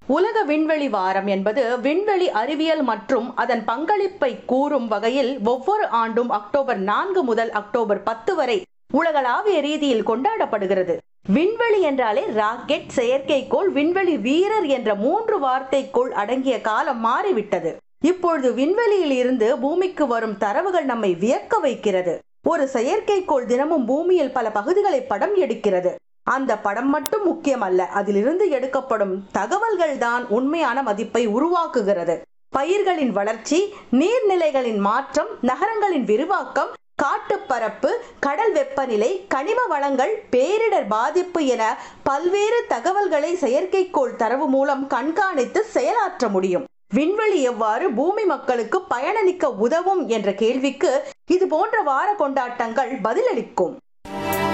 உலக விண்வெளி வாரம் என்பது விண்வெளி அறிவியல் மற்றும் அதன் பங்களிப்பை கூறும் வகையில் ஒவ்வொரு ஆண்டும் அக்டோபர் நான்கு முதல் அக்டோபர் பத்து வரை உலகளாவிய ரீதியில் கொண்டாடப்படுகிறது விண்வெளி என்றாலே ராக்கெட் செயற்கைக்கோள் விண்வெளி வீரர் என்ற மூன்று வார்த்தைக்குள் அடங்கிய காலம் மாறிவிட்டது இப்பொழுது விண்வெளியில் இருந்து பூமிக்கு வரும் தரவுகள் நம்மை வியக்க வைக்கிறது ஒரு செயற்கைக்கோள் தினமும் பூமியில் பல பகுதிகளை படம் எடுக்கிறது அந்த படம் மட்டும் முக்கியமல்ல அதிலிருந்து எடுக்கப்படும் தகவல்கள் தான் உண்மையான மதிப்பை உருவாக்குகிறது பயிர்களின் வளர்ச்சி நீர்நிலைகளின் மாற்றம் நகரங்களின் விரிவாக்கம் காட்டுப்பரப்பு கடல் வெப்பநிலை கனிம வளங்கள் பேரிடர் பாதிப்பு என பல்வேறு தகவல்களை செயற்கைக்கோள் தரவு மூலம் கண்காணித்து செயலாற்ற முடியும் விண்வெளி எவ்வாறு பூமி மக்களுக்கு பயனளிக்க உதவும் என்ற கேள்விக்கு இது போன்ற வார கொண்டாட்டங்கள் பதிலளிக்கும்